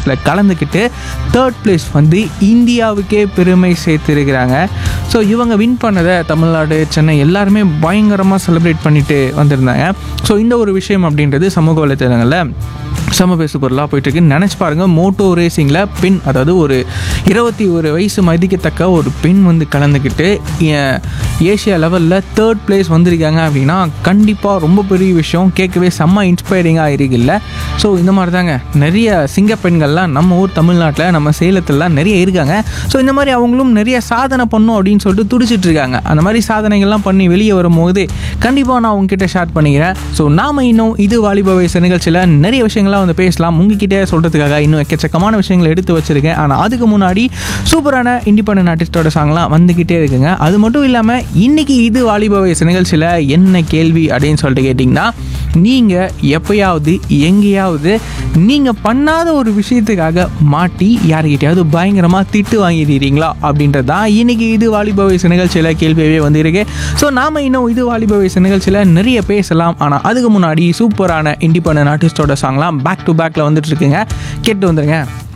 கான்டெஸ்ட்டில் கலந்துக்கிட்டு third place வந்து இந்தியாவுக்கே பெருமை சேர்த்துருக்கிறாங்க ஸோ இவங்க வின் பண்ணதை தமிழ்நாடு சென்னை எல்லாருமே பயங்கரமாக செலிப்ரேட் பண்ணிட்டு வந்திருந்தாங்க ஸோ இந்த ஒரு விஷயம் அப்படின்றது சமூக வலைத்தளங்களில் செம பேசு பொருளாக போயிட்டு இருக்கு நினச்சி பாருங்கள் மோட்டோ ரேசிங்கில் பெண் அதாவது ஒரு இருபத்தி ஒரு வயசு மதிக்கத்தக்க ஒரு பெண் வந்து கலந்துக்கிட்டு ஏ- ஏசியா லெவலில் தேர்ட் பிளேஸ் வந்திருக்காங்க அப்படின்னா கண்டிப்பாக ரொம்ப பெரிய விஷயம் கேட்கவே செம்ம இன்ஸ்பைரிங்காக இருக்குல்ல ஸோ இந்த மாதிரி தாங்க நிறைய சிங்க பெண்கள்லாம் நம்ம ஊர் தமிழ்நாட்டில் நம்ம சேலத்துலலாம் நிறைய இருக்காங்க ஸோ இந்த மாதிரி அவங்களும் நிறைய சாதனை பண்ணும் அப்படின்னு சொல்லிட்டு துடிச்சிட்டு இருக்காங்க அந்த மாதிரி சாதனைகள்லாம் பண்ணி வெளியே வரும்போது கண்டிப்பாக நான் உங்ககிட்ட ஷேர் பண்ணிக்கிறேன் ஸோ நாம இன்னும் இது வாலிப வயசு நிகழ்ச்சியில் நிறைய விஷயங்கள்லாம் வந்து பேசலாம் உங்ககிட்ட சொல்கிறதுக்காக இன்னும் எக்கச்சக்கமான விஷயங்களை எடுத்து வச்சிருக்கேன் ஆனால் அதுக்கு முன்னாடி சூப்பரான இண்டிபெண்டன்ட் ஆர்டிஸ்டோட சாங்லாம் வந்துக்கிட்டே இருக்குங்க அது மட்டும் இல்லாமல் இன்னைக்கு இது வாலிப வயசு நிகழ்ச்சியில் என்ன கேள்வி அப்படின்னு சொல்லிட்டு கேட்டிங்கன்னா நீங்கள் எப்பயாவது எங்கேயாவது நீங்கள் பண்ணாத ஒரு விஷயத்துக்காக மாட்டி யாருக்கிட்டையாவது பயங்கரமாக திட்டு வாங்கிடுறீங்களா அப்படின்றது தான் இன்னைக்கு இது வாலிப வயசு நிகழ்ச்சியில் கேள்வியாகவே வந்திருக்கு ஸோ நாம் இன்னும் இது வாலிப வயசு நிகழ்ச்சியில் நிறைய பேசலாம் ஆனால் அதுக்கு முன்னாடி சூப்பரான இண்டிபெண்டன்ட் ஆர்டிஸ்டோட சாங்லாம் பேக் டு பேக்கில் வந்துட்டு இருக்குங்க கேட்டு வந்துருங்க